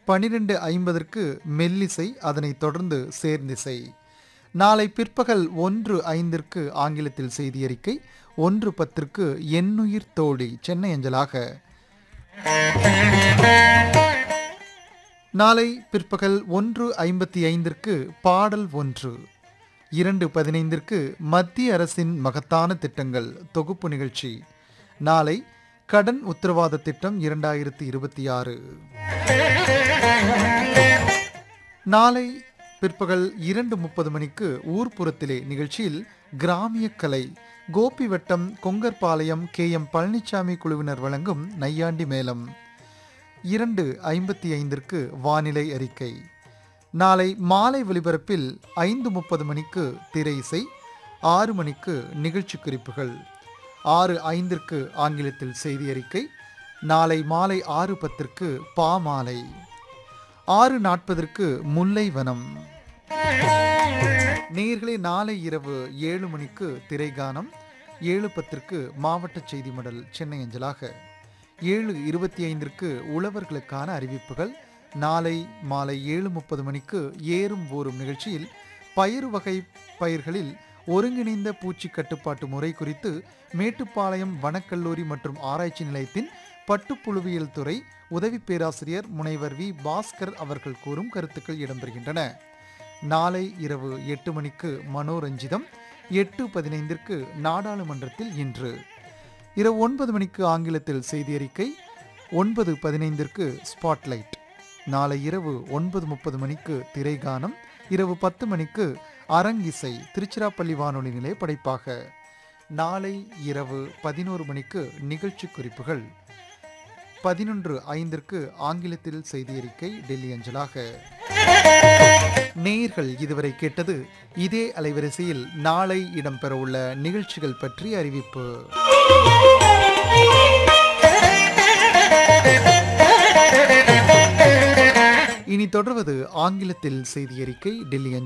பனிரெண்டு ஐம்பதற்கு மெல்லிசை அதனைத் தொடர்ந்து சேர்ந்திசை நாளை பிற்பகல் ஒன்று ஐந்திற்கு ஆங்கிலத்தில் செய்தி அறிக்கை ஒன்று பத்திற்கு எண்ணுயிர் தோழி சென்னை அஞ்சலாக நாளை பிற்பகல் ஒன்று ஐம்பத்தி ஐந்திற்கு பாடல் ஒன்று இரண்டு பதினைந்திற்கு மத்திய அரசின் மகத்தான திட்டங்கள் தொகுப்பு நிகழ்ச்சி நாளை கடன் உத்தரவாத திட்டம் இரண்டாயிரத்தி இருபத்தி ஆறு நாளை பிற்பகல் இரண்டு முப்பது மணிக்கு ஊர்ப்புறத்திலே நிகழ்ச்சியில் கிராமிய கலை கோபிவட்டம் கொங்கர்பாளையம் கே எம் பழனிசாமி குழுவினர் வழங்கும் நையாண்டி மேளம் இரண்டு ஐம்பத்தி ஐந்திற்கு வானிலை அறிக்கை நாளை மாலை ஒலிபரப்பில் ஐந்து முப்பது மணிக்கு திரை இசை ஆறு மணிக்கு நிகழ்ச்சி குறிப்புகள் ஆறு ஐந்திற்கு ஆங்கிலத்தில் செய்தி அறிக்கை நாளை மாலை ஆறு பத்திற்கு பாமாலை ஆறு நாற்பதற்கு முல்லை வனம் நேயர்களே நாளை இரவு ஏழு மணிக்கு திரைகானம் ஏழு பத்திற்கு மாவட்ட செய்தி மடல் சென்னை அஞ்சலாக ஏழு இருபத்தி ஐந்திற்கு உழவர்களுக்கான அறிவிப்புகள் நாளை மாலை ஏழு முப்பது மணிக்கு ஏறும் ஊறும் நிகழ்ச்சியில் பயிர் வகை பயிர்களில் ஒருங்கிணைந்த பூச்சி கட்டுப்பாட்டு முறை குறித்து மேட்டுப்பாளையம் வனக்கல்லூரி மற்றும் ஆராய்ச்சி நிலையத்தின் பட்டுப்புழுவியல் துறை உதவி பேராசிரியர் முனைவர் வி பாஸ்கர் அவர்கள் கூறும் கருத்துக்கள் இடம்பெறுகின்றன நாளை இரவு எட்டு மணிக்கு மனோரஞ்சிதம் எட்டு பதினைந்திற்கு நாடாளுமன்றத்தில் இன்று இரவு ஒன்பது மணிக்கு ஆங்கிலத்தில் செய்தி அறிக்கை ஒன்பது பதினைந்திற்கு ஸ்பாட்லைட் நாளை இரவு ஒன்பது முப்பது மணிக்கு திரைகானம் இரவு பத்து மணிக்கு அரங்கிசை திருச்சிராப்பள்ளி வானொலி நிலைய படைப்பாக நாளை இரவு பதினோரு மணிக்கு நிகழ்ச்சி குறிப்புகள் பதினொன்று ஐந்திற்கு ஆங்கிலத்தில் செய்தி அறிக்கை டெல்லி அஞ்சலாக நேயர்கள் இதுவரை கேட்டது இதே அலைவரிசையில் நாளை இடம்பெறவுள்ள நிகழ்ச்சிகள் பற்றி அறிவிப்பு இனி தொடர்வது ஆங்கிலத்தில் செய்தி அறிக்கை டெல்லி அஞ்சல்